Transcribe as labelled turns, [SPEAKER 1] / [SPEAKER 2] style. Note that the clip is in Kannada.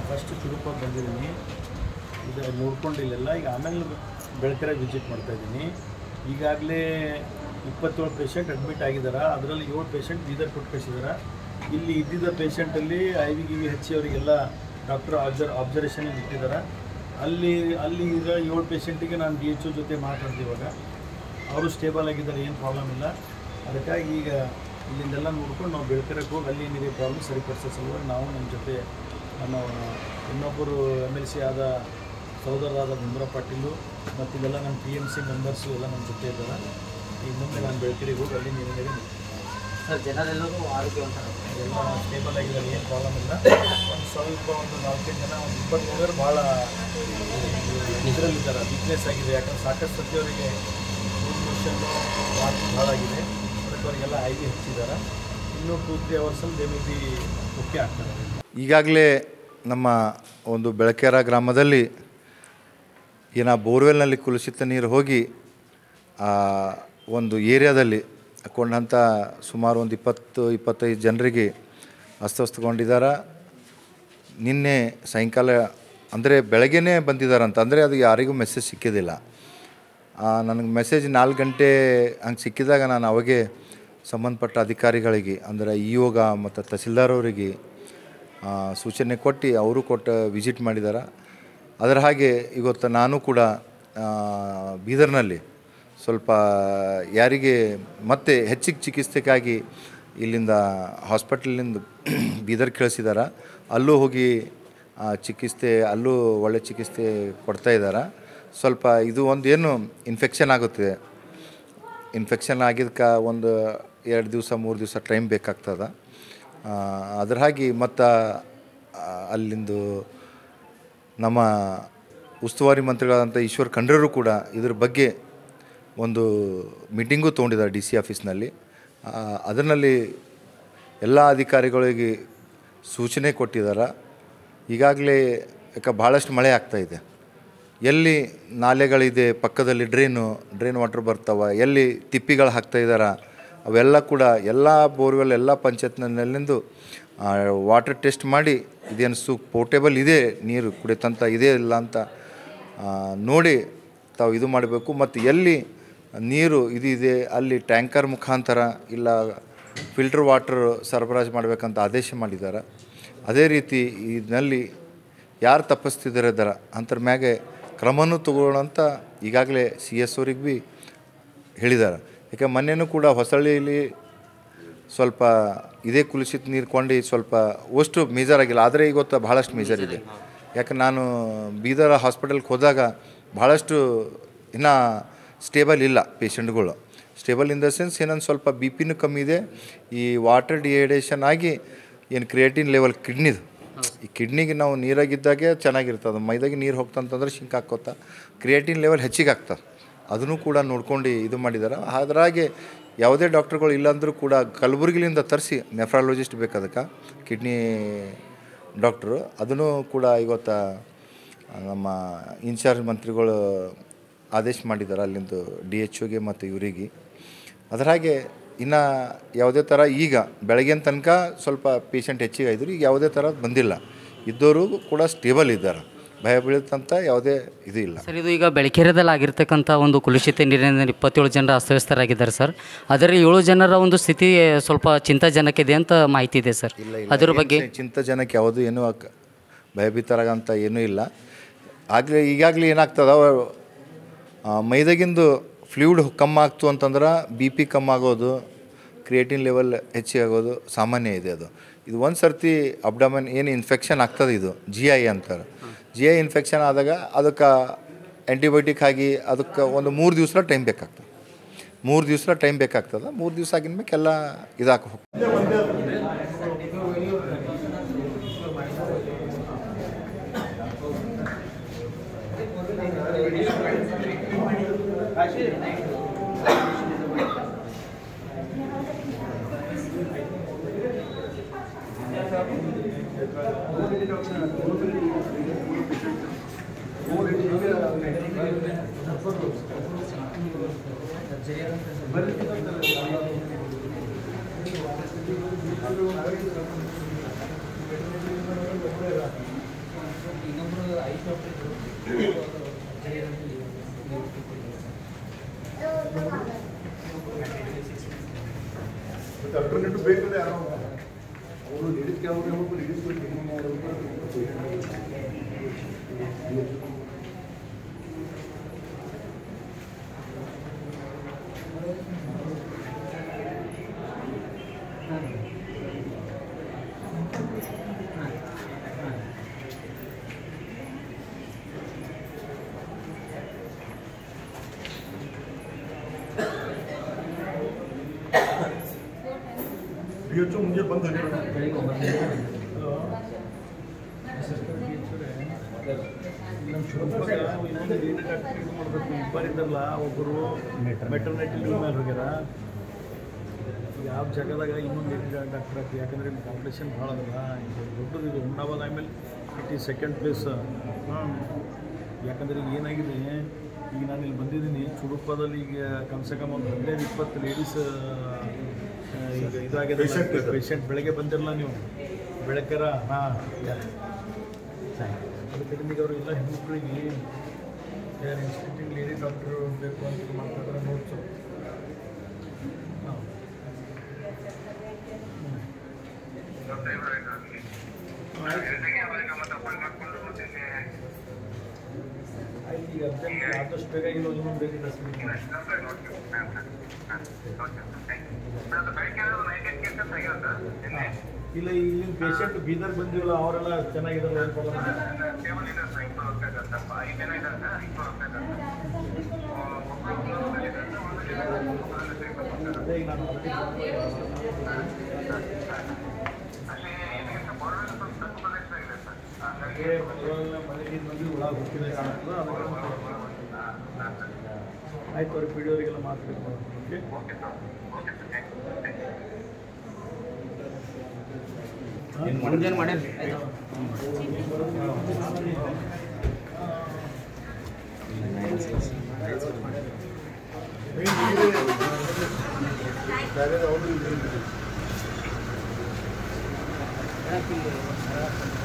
[SPEAKER 1] ಫಸ್ಟ್ ಚುರುಕೋಗಿ ಬಂದಿದ್ದೀನಿ ಇದು ನೋಡ್ಕೊಂಡಿಲ್ಲ ಈಗ ಆಮೇಲೆ ಬೆಳಕರೆ ವಿಸಿಟ್ ಮಾಡ್ತಾ ಇದ್ದೀನಿ ಈಗಾಗಲೇ ಇಪ್ಪತ್ತೇಳು ಪೇಷಂಟ್ ಅಡ್ಮಿಟ್ ಆಗಿದ್ದಾರೆ ಅದರಲ್ಲಿ ಏಳು ಪೇಷಂಟ್ ಬೀದರ್ ಕೊಟ್ಟು ಕಳಿಸಿದ್ದಾರೆ ಇಲ್ಲಿ ಇದ್ದಿದ್ದ ಪೇಷಂಟಲ್ಲಿ ಐ ವಿ ಗಿ ವಿ ಹಚ್ಚಿ ಅವರಿಗೆಲ್ಲ ಡಾಕ್ಟರ್ ಅಬ್ಸರ್ ಅಬ್ಸರ್ವೇಷನ್ ಇಟ್ಟಿದ್ದಾರೆ ಅಲ್ಲಿ ಅಲ್ಲಿ ಈಗ ಏಳು ಪೇಷಂಟಿಗೆ ನಾನು ಡಿ ಎಚ್ ಒ ಜೊತೆ ಮಾತಾಡ್ತೀವಿ ಇವಾಗ ಅವರು ಸ್ಟೇಬಲ್ ಆಗಿದ್ದಾರೆ ಏನು ಪ್ರಾಬ್ಲಮ್ ಇಲ್ಲ ಅದಕ್ಕಾಗಿ ಈಗ ಇಲ್ಲಿಂದೆಲ್ಲ ನೋಡ್ಕೊಂಡು ನಾವು ಬೆಳ್ಕರಕ್ಕೆ ಹೋಗಿ ಅಲ್ಲಿ ಏನಿದೆ ಪ್ರಾಬ್ಲಮ್ ಸರಿಪಡಿಸೋ ಸಲುವಾಗಿ ನಾವು ನಮ್ಮ ಜೊತೆ ನಮ್ಮ ಇನ್ನೊಬ್ಬರು ಎಮ್ ಎಲ್ ಸಿ ಆದ ಸಹೋದರರಾದ ಭೀಮರಾವ್ ಪಾಟೀಲು ಮತ್ತು ಇದೆಲ್ಲ ನಮ್ಮ ಪಿ ಎಮ್ ಸಿ ಮೆಂಬರ್ಸು ಎಲ್ಲ ನಮ್ಮ ಜೊತೆ ಇದ್ದಾರೆ ಈಗ ಮುಂದೆ ನಾನು ಬೆಳ್ಕರಿಗೆ ಹೋಗಿ ಅಲ್ಲಿ ಏನಿದೆ
[SPEAKER 2] ಸರ್ ಜನರೆಲ್ಲರೂ ಆರೋಗ್ಯವಂತರ
[SPEAKER 1] ಎಲ್ಲ ಸ್ಟೇಬಲ್ ಆಗಿದ್ದಾರೆ ಏನು ಪ್ರಾಬ್ಲಮ್ ಇಲ್ಲ ಒಂದು ಸ್ವಲ್ಪ ಒಂದು ನಾಲ್ಕೈದು ಜನ ಒಂದು ಇಪ್ಪತ್ತು ಹೋಗೋರು ಭಾಳ ಇದರಲ್ಲಿದ್ದಾರೆ ವೀಕ್ನೆಸ್ ಆಗಿದೆ ಯಾಕಂದ್ರೆ ಸಾಕಷ್ಟು ಸತಿ ಅವರಿಗೆ ಮೋಷನ್ನು ವಾಕ್ ಭಾಳ ಆಗಿದೆ ಅದಕ್ಕೆ ಅವರಿಗೆಲ್ಲ ಐ ವಿ ಹಚ್ಚಿದ್ದಾರೆ ಇನ್ನೂ ಟೂ ತ್ರೀ ಅವರ್ಸಲ್ಲಿ ದೇ ಮೇ ಬಿ ಮುಖ್ಯ ಆಗ್ತಾರೆ
[SPEAKER 3] ಈಗಾಗಲೇ ನಮ್ಮ ಒಂದು ಬೆಳಕೆರ ಗ್ರಾಮದಲ್ಲಿ ಏನ ಬೋರ್ವೆಲ್ನಲ್ಲಿ ಕುಲುಷಿತ ನೀರು ಹೋಗಿ ಆ ಒಂದು ಏರಿಯಾದಲ್ಲಿ ಕೊಂಡಂಥ ಸುಮಾರು ಒಂದು ಇಪ್ಪತ್ತು ಇಪ್ಪತ್ತೈದು ಜನರಿಗೆ ಅಸ್ವಸ್ಥಗೊಂಡಿದ್ದಾರೆ ನಿನ್ನೆ ಸಾಯಂಕಾಲ ಅಂದರೆ ಬೆಳಗ್ಗೆನೇ ಬಂದಿದ್ದಾರಂತ ಅಂದರೆ ಅದು ಯಾರಿಗೂ ಮೆಸೇಜ್ ಸಿಕ್ಕಿದ್ದಿಲ್ಲ ನನಗೆ ಮೆಸೇಜ್ ನಾಲ್ಕು ಗಂಟೆ ಹಂಗೆ ಸಿಕ್ಕಿದಾಗ ನಾನು ಅವಾಗೆ ಸಂಬಂಧಪಟ್ಟ ಅಧಿಕಾರಿಗಳಿಗೆ ಅಂದರೆ ಇಯೋಗ ಮತ್ತು ತಹಸೀಲ್ದಾರ್ ಅವರಿಗೆ ಆ, ಸೂಚನೆ ಕೊಟ್ಟು ಅವರು ಕೊಟ್ಟು ವಿಸಿಟ್ ಮಾಡಿದ್ದಾರೆ ಅದರ ಹಾಗೆ ಇವತ್ತು ನಾನು ಕೂಡ ಆ, ಬೀದರ್ನಲ್ಲಿ ಸ್ವಲ್ಪ ಯಾರಿಗೆ ಮತ್ತೆ ಹೆಚ್ಚಿಗೆ ಚಿಕಿತ್ಸೆಗಾಗಿ ಇಲ್ಲಿಂದ ಹಾಸ್ಪಿಟಲಿಂದ ಬೀದರ್ ಕಳಿಸಿದ್ದಾರೆ ಅಲ್ಲೂ ಹೋಗಿ ಆ, ಚಿಕಿತ್ಸೆ ಅಲ್ಲೂ ಒಳ್ಳೆ ಚಿಕಿತ್ಸೆ ಕೊಡ್ತಾ ಇದ್ದಾರೆ ಸ್ವಲ್ಪ ಇದು ಒಂದು ಏನು ಇನ್ಫೆಕ್ಷನ್ ಆಗುತ್ತೆ ಇನ್ಫೆಕ್ಷನ್ ಆಗಿದ್ದಕ್ಕೆ ಒಂದು ಎರಡು ದಿವಸ ಮೂರು ದಿವಸ ಟೈಮ್ ಬೇಕಾಗ್ತದೆ ಆ, ಅದ್ರ ಹಾಗೆ ಮತ್ತು ಅಲ್ಲಿಂದು ನಮ್ಮ ಉಸ್ತುವಾರಿ ಮಂತ್ರಿಗಳಾದಂಥ ಈಶ್ವರ್ ಖಂಡ್ರರು ಕೂಡ ಇದ್ರ ಬಗ್ಗೆ ಒಂದು ಮೀಟಿಂಗು ತೊಗೊಂಡಿದ್ದಾರೆ ಡಿ ಸಿ ಆಫೀಸ್ನಲ್ಲಿ ಆ, ಅದರಲ್ಲಿ ಎಲ್ಲ ಅಧಿಕಾರಿಗಳಿಗೆ ಸೂಚನೆ ಕೊಟ್ಟಿದ್ದಾರೆ ಈಗಾಗಲೇ ಯಾಕೆ ಭಾಳಷ್ಟು ಮಳೆ ಆಗ್ತಾಯಿದೆ ಎಲ್ಲಿ ನಾಲೆಗಳಿದೆ ಪಕ್ಕದಲ್ಲಿ ಡ್ರೈನು ಡ್ರೈನ್ ವಾಟರ್ ಬರ್ತಾವ ಎಲ್ಲಿ ತಿಪ್ಪಿಗಳು ಹಾಕ್ತಾ ಇದ್ದಾರ ಅವೆಲ್ಲ ಕೂಡ ಎಲ್ಲ ಬೋರ್ವೆಲ್ ಎಲ್ಲ ಪಂಚಾಯತ್ನಲ್ಲಿಂದು ವಾಟರ್ ಟೆಸ್ಟ್ ಮಾಡಿ ಇದೇನು ಸು ಪೋರ್ಟೇಬಲ್ ಇದೆ ನೀರು ಕುಡಿತಂತ ಇದೆ ಇಲ್ಲ ಅಂತ ಆ, ನೋಡಿ ತಾವು ಇದು ಮಾಡಬೇಕು ಮತ್ತು ಎಲ್ಲಿ ನೀರು ಇದು ಇದೆ ಅಲ್ಲಿ ಟ್ಯಾಂಕರ್ ಮುಖಾಂತರ ಇಲ್ಲ ಫಿಲ್ಟರ್ ವಾಟರ್ ಸರಬರಾಜು ಮಾಡಬೇಕಂತ ಆದೇಶ ಮಾಡಿದ್ದಾರೆ ಅದೇ ರೀತಿ ಇದರಲ್ಲಿ ಯಾರು ತಪ್ಪಿಸ್ತಿದ್ದಾರೆ ಅಂತರ ಮ್ಯಾಗೆ ಕ್ರಮನೂ ತಗೊಳ್ಳೋಂತ ಈಗಾಗಲೇ ಸಿ ಎಸ್ ಅವ್ರಿಗೆ ಭೀ ಹೇಳಿದ್ದಾರೆ ಯಾಕೆ ಮೊನ್ನೆನೂ ಕೂಡ ಹೊಸಳ್ಳಿಯಲ್ಲಿ ಸ್ವಲ್ಪ ಇದೇ ಕುಲುಷಿತ ನೀರು ಕೊಂಡು ಸ್ವಲ್ಪ ಅಷ್ಟು ಮೇಜರ್ ಆಗಿಲ್ಲ ಆದರೆ ಇವತ್ತು ಭಾಳಷ್ಟು ಮೇಜರ್ ಇದೆ ಯಾಕೆ ನಾನು ಬೀದರ್ ಹಾಸ್ಪಿಟಲ್ಗೆ ಹೋದಾಗ ಭಾಳಷ್ಟು ಇನ್ನೂ ಸ್ಟೇಬಲ್ ಇಲ್ಲ ಪೇಷಂಟ್ಗಳು ಸ್ಟೇಬಲ್ ಇನ್ ದ ಸೆನ್ಸ್ ಏನೊಂದು ಸ್ವಲ್ಪ ಬಿ ಪಿನೂ ಕಮ್ಮಿ ಇದೆ ಈ ವಾಟರ್ ಡಿಹೈಡ್ರೇಷನ್ ಆಗಿ ಏನು ಕ್ರಿಯೇಟಿನ್ ಲೆವೆಲ್ ಕಿಡ್ನಿದು ಈ ಕಿಡ್ನಿಗೆ ನಾವು ನೀರಾಗಿದ್ದಾಗೆ ಚೆನ್ನಾಗಿರ್ತದೆ ಮೈದಾಗೆ ನೀರು ಹೋಗ್ತಂತಂದ್ರೆ ಶಿಂಕ್ ಹಾಕೋತ ಕ್ರಿಯೇಟಿನ್ ಲೆವೆಲ್ ಹೆಚ್ಚಿಗೆ ಆಗ್ತದೆ ಅದನ್ನು ಕೂಡ ನೋಡ್ಕೊಂಡು ಇದು ಮಾಡಿದ್ದಾರೆ ಅದ್ರಾಗೆ ಯಾವುದೇ ಡಾಕ್ಟ್ರುಗಳು ಇಲ್ಲಾಂದ್ರೂ ಕೂಡ ಕಲಬುರಗಿಲಿಂದ ತರಿಸಿ ನೆಫ್ರಾಲಜಿಸ್ಟ್ ಬೇಕು ಅದಕ್ಕೆ ಕಿಡ್ನಿ ಡಾಕ್ಟ್ರು ಅದನ್ನು ಕೂಡ ಇವತ್ತು ನಮ್ಮ ಇನ್ಚಾರ್ಜ್ ಮಂತ್ರಿಗಳು ಆದೇಶ ಮಾಡಿದ್ದಾರೆ ಅಲ್ಲಿಂದು ಡಿ ಎಚ್ ಒಗೆ ಮತ್ತು ಇವರಿಗೆ ಅದರ ಹಾಗೆ ಇನ್ನು ಯಾವುದೇ ಥರ ಈಗ ಬೆಳಗಿನ ತನಕ ಸ್ವಲ್ಪ ಪೇಷಂಟ್ ಹೆಚ್ಚಿಗೆ ಆಯಿದ್ರು ಈಗ ಯಾವುದೇ ಥರ ಬಂದಿಲ್ಲ ಇದ್ದವರು ಕೂಡ ಸ್ಟೇಬಲ್ ಇದ್ದಾರೆ ಭಯ ಬೀಳುತ್ತಂತ ಯಾವುದೇ ಇದು ಇಲ್ಲ
[SPEAKER 2] ಸರ್ ಇದು ಈಗ ಬೆಳಕೆರೆದಲ್ಲಿ ಆಗಿರ್ತಕ್ಕಂಥ ಒಂದು ಕುಲುಷಿತ ನೀರಿನಿಂದ ಇಪ್ಪತ್ತೇಳು ಜನರ ಅಸ್ತವ್ಯಸ್ತರಾಗಿದ್ದಾರೆ ಸರ್ ಅದರಲ್ಲಿ ಏಳು ಜನರ ಒಂದು ಸ್ಥಿತಿ ಸ್ವಲ್ಪ ಚಿಂತಾಜನಕ ಇದೆ ಅಂತ ಮಾಹಿತಿ ಇದೆ ಸರ್ ಅದ್ರ ಬಗ್ಗೆ
[SPEAKER 3] ಚಿಂತಾಜನಕ ಯಾವುದು ಏನೂ ಆಕ್- ಭಯಭೀತರಾಗಂತ ಏನೂ ಇಲ್ಲ ಆಗಲೇ ಈಗಾಗಲೇ ಏನಾಗ್ತದ ಆ, ಮೈದಾಗಿಂದು ಫ್ಲೂಯಿಡ್ ಕಮ್ಮಿ ಆಗ್ತು ಅಂತಂದ್ರೆ ಬಿ ಪಿ ಕಮ್ಮಿ ಆಗೋದು ಕ್ರಿಯೇಟಿನ್ ಲೆವೆಲ್ ಹೆಚ್ಚಿಗೆ ಆಗೋದು ಸಾಮಾನ್ಯ ಇದೆ ಅದು ಇದು ಒಂದು ಸರ್ತಿ ಅಬ್ಡಮನ್ ಏನು ಇನ್ಫೆಕ್ಷನ್ ಆಗ್ತದೆ ಇದು ಜಿ ಐ ಅಂತಾರೆ ಜಿ ಐ ಇನ್ಫೆಕ್ಷನ್ ಆದಾಗ ಅದಕ್ಕೆ ಆ್ಯಂಟಿಬಯೋಟಿಕ್ ಆಗಿ ಅದಕ್ಕೆ ಒಂದು ಮೂರು ದಿವಸ ಟೈಮ್ ಬೇಕಾಗ್ತದೆ ಮೂರು ದಿವಸ ಟೈಮ್ ಬೇಕಾಗ್ತದೆ ಮೂರು ದಿವಸ ಆಗಿನ ಮೇಲೆ ಎಲ್ಲ ಇದಾಕ ಹೋಗ್ತದೆ
[SPEAKER 4] ದುಡ್ಡು ಬೇಕಂದ್ರೆ ಯಾರೋ ಅವರು ಲೇಡೀಸ್ ಕ್ಯಾಮ್ರಾ ಹೋಗ್ಬಿಟ್ಟು ಲೇಡೀಸ್ ಬಿ ಎಚ್ ಮುಂಜೆ ಬಂದು
[SPEAKER 1] ನಮ್ಮ ಶಿವಮೊಗ್ಗ ಇನ್ನೊಂದು ಏನ್ ಡಾಕ್ಟರ್ ಇದು ಮಾಡ್ಬೇಕು ಇಬ್ಬರಿದ್ದಲ್ಲ ಒಬ್ಬರು ಮೆಟರ್ನಿಟಿ ಲೀವ್ ಮೇಲೆ ಹೋಗ್ಯಾರ ಯಾವ ಜಾಗದಾಗ ಇನ್ನೊಂದು ಏನು ಡಾಕ್ಟರ್ ಆಗ್ತದೆ ಯಾಕಂದ್ರೆ ಇಲ್ಲಿ ಕಾಂಪಿಟೇಷನ್ ಭಾಳ ಅದಲ್ಲ ಇದು ದೊಡ್ಡದು ಇದು ಹುಮ್ನಾಬಾದ್ ಆಮೇಲೆ ಇಟ್ ಈಸ್ ಸೆಕೆಂಡ್ ಪ್ಲೇಸ್ ಹಾಂ ಯಾಕಂದ್ರೆ ಈಗ ಏನಾಗಿದೆ ಈಗ ನಾನು ಇಲ್ಲಿ ಬಂದಿದ್ದೀನಿ ಚುಡುಪದಲ್ಲಿ ಈಗ ಕಮ್ಸೆ ಕಮ್ ಒಂದು ಹದಿನೈದು ಇಪ್ಪತ್ತು ಲೇಡೀಸ್ ಈಗ ಇದಾಗಿದೆ
[SPEAKER 4] Patient ಇದ್ದಾರೆ.
[SPEAKER 1] ಪೇಷಂಟ್ ಬೆಳಗ್ಗೆ ಬಂದಿರಲ್ಲ ನೀವು ಬೆಳಕರ ಹಾಂ ಅದಕ್ಕೆ ನಿಮಗೆ ಅವರು ಎಲ್ಲ ಹೆಣ್ಮಕ್ಳಿಗೆ ಯಾರು ಇನ್ಸ್ಟಿಟ್ಯೂಟಿಂಗ್ ಲೇಡಿ ಡಾಕ್ಟರ್ ಬೇಕು ಅಂತ ಮಾಡ್ತಾರೆ ನೋಡ್ಸು ಹಾಂ ಆಯ್ತು ಈಗ ಅರ್ಜೆಂಟ್ ಆದಷ್ಟು ಬೇಗ ಇನ್ನೊಂದು ಇನ್ನೊಂದು ಬೇಗ ಕಳಿಸ್ಬಿಡಿ ಇಲ್ಲ ಇಲ್ಲಿನ ಪೇಷಂಟ್ ಬೀದರ್ ಬಂದಿವಲ್ಲ ಅವರೆಲ್ಲ ಚೆನ್ನಾಗಿದ್ದಾರೆ ಏನು ಪ್ರಾಬ್ಲಮ್ ಅದೇ ಈಗ ನಾನು ಹಾಗೆ ಮಳೆಗಾಲ ಮಳೆ ನೀರು ಬಂದು ಹುಳ ಹುಟ್ಟಿದೆ ಕಾಣ್ತದೆ ಆಯ್ತು ಅವ್ರಿಗೆ ಪಿ ಡಿ ಅವರಿಗೆಲ್ಲ ಮಾತಾಡ್ಬೇಕು ಓಕೆ
[SPEAKER 2] ಮುಂಜಾನೆ ಮಾಡ್ಯಾನ
[SPEAKER 4] ಬೇರೆ ಅವರು